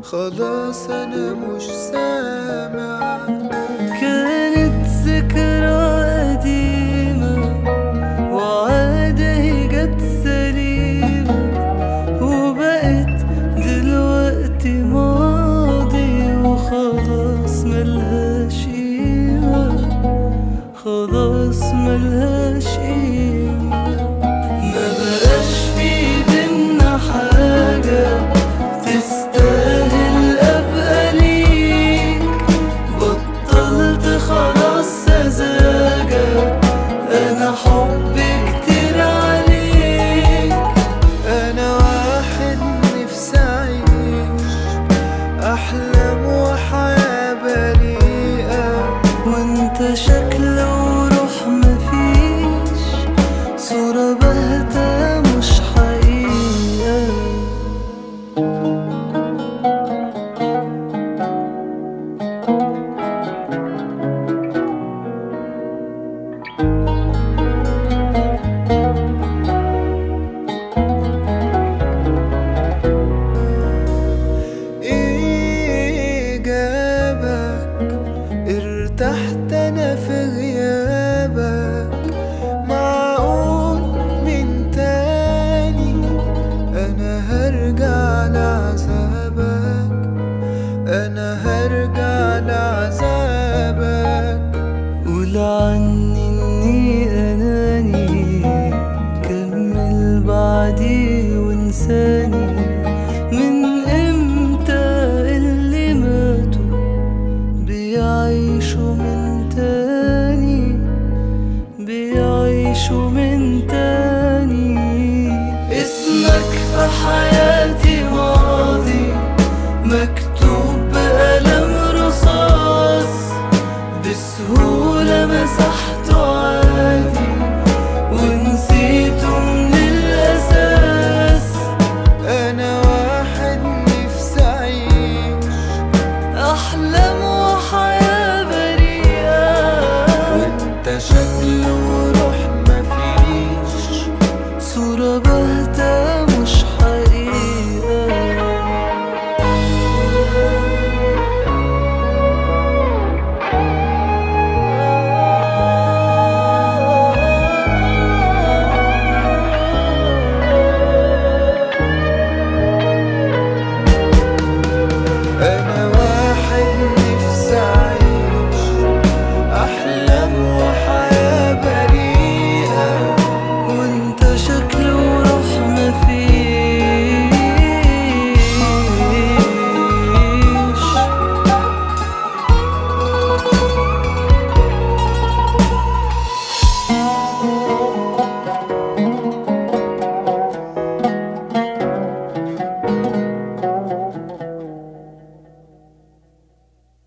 خلاص انا مش سامع كانت ذكرى قديمة وعادة هي جت سليمة وبقت دلوقتي ماضي وخلاص ملهاش قيمة خلاص ملهاش قيمة ما بقاش في بينا حاجة تستاهل أبقى ليك بطلت خلاص سذاجة أنا حبي كتير عليك انا واحد نفسي اعيش احلام وحياة بريئة وانت شكل وروح مفيش صورة باهتة مش حقيقة ايه جابك ارتحت انا في غيابك معقول من تاني انا هرجع لعذابك انا هرجع لعذابك قول عني اني اناني كمل بعدي وانساني من امتى اللي ماتوا بيعيشوا من تاني بيعيشوا من